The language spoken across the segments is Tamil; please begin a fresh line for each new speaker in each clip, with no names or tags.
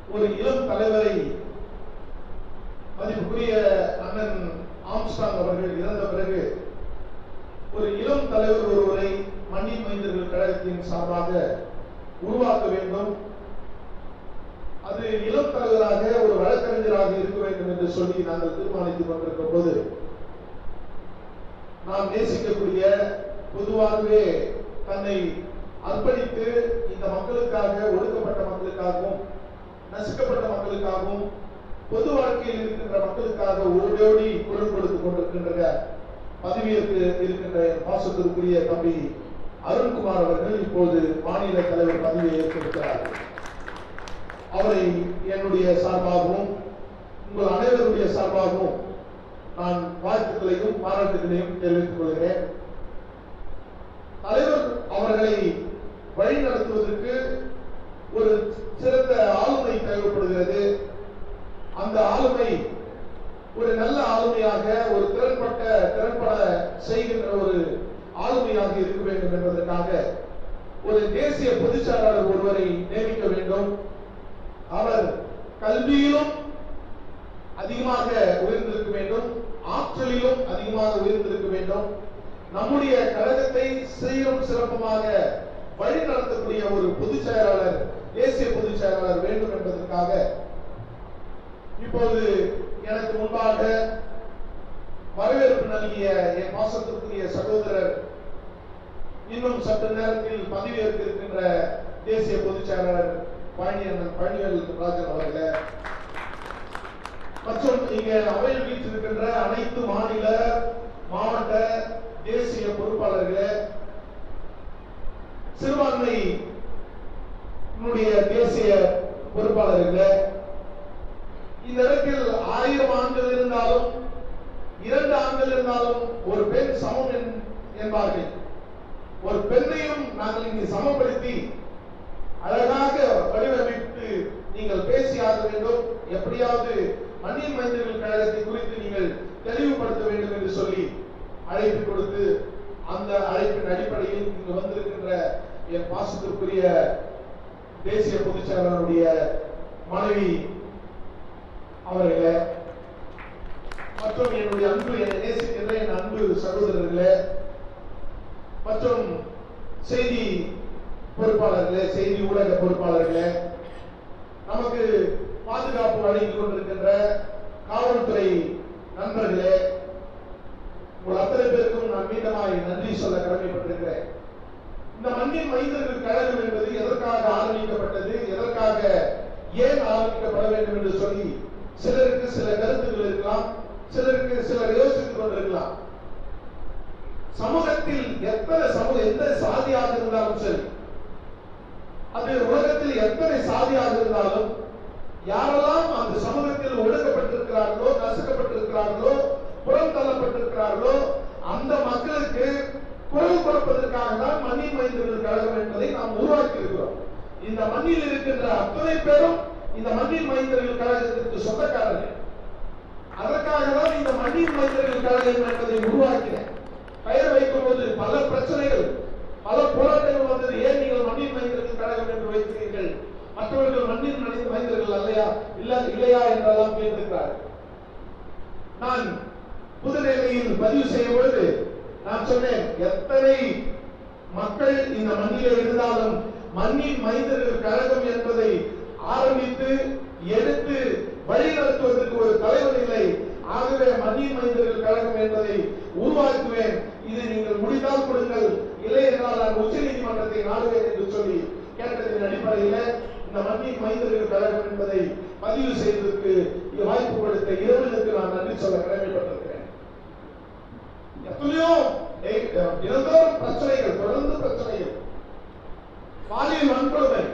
ஒரு இளம் தலைவரை மதிப்புக்குரிய அண்ணன் ஆம்ஸ்டாங் அவர்கள் இறந்த பிறகு ஒரு இளம் தலைவர் ஒருவரை மண்ணின் மைந்தர்கள் கழகத்தின் சார்பாக உருவாக்க வேண்டும் அது இளம் தலைவராக ஒரு வழக்கறிஞராக இருக்க வேண்டும் என்று சொல்லி நாங்கள் தீர்மானித்துக் கொண்டிருக்கிற போது நாம் நேசிக்கக்கூடிய பொதுவாகவே தன்னை அர்ப்பணித்து இந்த மக்களுக்காக ஒடுக்கப்பட்ட மக்களுக்காகவும் நசுக்கப்பட்ட மக்களுக்காகவும் பொது வாழ்க்கையில் இருக்கின்ற மக்களுக்காக ஓடோடி குரல் கொடுத்துக் கொண்டிருக்கின்ற பதவியேற்று இருக்கின்ற என் பாசத்திற்குரிய தம்பி அருண்குமார் அவர்கள் இப்போது மாநில தலைவர் பதவியை ஏற்றிருக்கிறார் அவரை என்னுடைய சார்பாகவும் உங்கள் அனைவருடைய சார்பாகவும் நான் வாழ்த்துக்களையும் பாராட்டுகளையும் தெரிவித்துக் கொள்கிறேன் தலைவர் அவர்களை வழி நடத்துவதற்கு ஒரு சிறந்த ஆளுமை தேவைப்படுகிறது அந்த ஆளுமை ஒரு நல்ல ஆளுமையாக ஒரு திறன்பட்ட திறன்பட செய்கின்ற ஒரு ஆளுமையாக இருக்க வேண்டும் என்பதற்காக ஒரு தேசிய பொதுச் செயலாளர் ஒருவரை நியமிக்க வேண்டும் அவர் கல்வியிலும் அதிகமாக உயர்ந்திருக்க வேண்டும் ஆற்றலிலும் அதிகமாக உயர்ந்திருக்க வேண்டும் நம்முடைய கழகத்தை சீரும் சிறப்புமாக வழி நடத்தக்கூடிய ஒரு பொதுச் செயலாளர் தேசிய பொதுச் செயலாளர் வேண்டும் என்பதற்காக இப்போது எனக்கு முன்பாக வரவேற்பு நல்கிய என் பாசத்திற்குரிய சகோதரர் இன்னும் சற்று நேரத்தில் பதவியேற்க இருக்கின்ற தேசிய பொதுச் செயலாளர் பழனியண்ணன் பழனிவேல் ராஜன் அவர்களே மற்றும் இங்கே அவையில் வீற்றிருக்கின்ற அனைத்து மாநில மாவட்ட தேசிய பொறுப்பாளர்களே சிறுபான்மை நம்முடைய தேசிய பொறுப்பாளர்களே இந்த இடத்தில் ஆயிரம் ஆண்கள் இருந்தாலும் இரண்டு ஆண்கள் இருந்தாலும் ஒரு பெண் சமம் என்- என்பார்கள் ஒரு பெண்ணையும் நாங்கள் இங்கு சமப்படுத்தி அழகாக வடிவமைத்து நீங்கள் பேசியாக வேண்டும் எப்படியாவது மண்ணின் மைந்தர்கள் கழகத்தை குறித்து நீங்கள் தெளிவுபடுத்த வேண்டும் என்று சொல்லி அழைப்பு கொடுத்து அந்த அழைப்பின் அடிப்படையில் இங்கு வந்திருக்கின்ற என் பாசத்திற்குரிய தேசிய பொதுச் செயலாளருடைய மனைவி அவர்களே மற்றும் என்னுடைய அன்பு என்னை நேசிக்கின்ற என் அன்பு சகோதரர்களே மற்றும் செய்தி பொறுப்பாளர்களே செய்தி ஊடக பொறுப்பாளர்களே நமக்கு பாதுகாப்பு வழங்கிக் கொண்டிருக்கின்ற காவல்துறை நண்பர்களே உங்கள் அத்தனை பேருக்கும் நான் மீண்டுமாய் நன்றி சொல்ல கடமைப்பட்டிருக்கிறேன் இந்த மண்ணின் மைந்தர்கள் கழகம் என்பது எதற்காக ஆரம்பிக்கப்பட்டது எதற்காக ஏன் ஆரம்பிக்கப்பட வேண்டும் என்று சொல்லி சிலருக்கு சில கருத்துக்கள் இருக்கலாம் சிலருக்கு சிலர் யோசித்துக் கொண்டிருக்கலாம் சமூகத்தில் எத்தனை சமூக எந்த சாதியாக இருந்தாலும் சரி அது உலகத்தில் எத்தனை சாதியாக இருந்தாலும் யாரெல்லாம் அந்த சமூகத்தில் ஒடுக்கப்பட்டிருக்கிறார்களோ நசுக்கப்பட்டிருக்கிறார்களோ புறம் தள்ளப்பட்டிருக்கிறார்களோ அந்த மக்களுக்கு குரல் கொடுப்பதற்காக தான் மண்ணின் மைந்தர்கள் கழகம் என்பதை நாம் உருவாக்கி இருக்கிறோம் இந்த மண்ணில் இருக்கின்ற அத்தனை பேரும் இந்த மண்ணின் மைந்தர்கள் கழகத்திற்கு சொந்தக்காரர்கள் அதற்காக தான் இந்த மண்ணின் மைந்தர்கள் கழகம் என்பதை உருவாக்கினேன் பெயர் வைக்கும் போது பல பிரச்சனைகள் பல போராட்டங்கள் வந்தது ஏன் நீங்கள் மண்ணின் மைந்தர்கள் கழகம் என்று வைக்கிறீர்கள் மற்றவர்கள் மண்ணின் மனித மைந்தர்கள் அல்லையா இல்ல இல்லையா என்றெல்லாம் கேட்டிருக்கிறார் நான் புதுடெல்லியில் பதிவு செய்யும் பொழுது நான் சொன்னேன் எத்தனை மக்கள் இந்த மண்ணிலே இருந்தாலும் மண்ணின் மைந்தர்கள் கழகம் என்பதை ஆரம்பித்து எடுத்து வழி நடத்துவதற்கு ஒரு தலைவர் இல்லை ஆகவே மண்ணின் மைந்தர்கள் கழகம் என்பதை உருவாக்குவேன் இது நீங்கள் முடிந்தால் கொடுங்கள் இல்லை என்றால் நான் உச்ச நீதிமன்றத்தை நாடுவேன் என்று சொல்லி கேட்டதின் அடிப்படையில் இந்த மண்ணின் மைந்தர்கள் கழகம் என்பதை பதிவு செய்வதற்கு இங்கு வாய்ப்பு கொடுத்த இறைவனுக்கு நான் நன்றி சொல்ல கடமைப்பட்டிருக்கிறேன் எத்தனையோ டெய்- தினந்தோறும் பிரச்சனைகள் தொடர்ந்து பிரச்சனைகள் பாலியல் வன்கொடுமை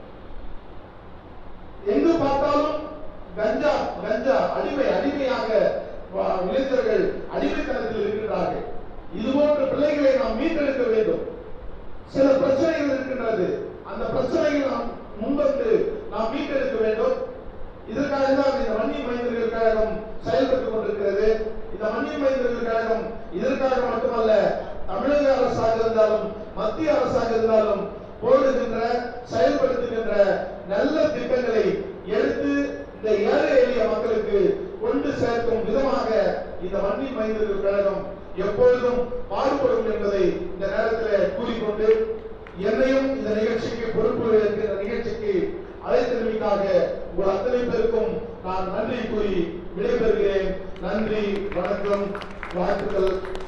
எங்கு பார்த்தாலும் கஞ்சா கஞ்சா அடிமை அடிமையாக வா- இளைஞர்கள் அடிமைத்தனத்தில் இருக்கின்றார்கள் இது போன்ற பிள்ளைகளை நாம் மீட்டெடுக்க வேண்டும் சில பிரச்சனைகள் இருக்கின்றது அந்த பிரச்சனைகள் நாம் முன்வந்து நாம் மீட்டெடுக்க வேண்டும் இதற்காக தான் இந்த மண்ணின் மைந்தர்கள் கழகம் செயல்பட்டுக் கொண்டிருக்கிறது இந்த மண்ணின் மைந்தர்கள் கழகம் இதற்காக மட்டுமல்ல தமிழக அரசாக இருந்தாலும் மத்திய அரசாக இருந்தாலும் போடுகின்ற செயல்படுத்துகின்ற நல்ல திட்டங்களை எடுத்து ஏழை எளிய மக்களுக்கு கொண்டு சேர்க்கும் விதமாக இந்த மண்ணின் மைந்தர்கள் கழகம் எப்பொழுதும் பாடுபடும் என்பதை இந்த நேரத்தில் கூறிக்கொண்டு என்னையும் இந்த நிகழ்ச்சிக்கு பொறுப்பு ஏற்கிற நிகழ்ச்சிக்கு அழைத்ததற்காக உங்கள் அத்தனை பேருக்கும் நான் நன்றி கூறி விடைபெறுகிறேன் நன்றி வணக்கம் வாழ்த்துக்கள்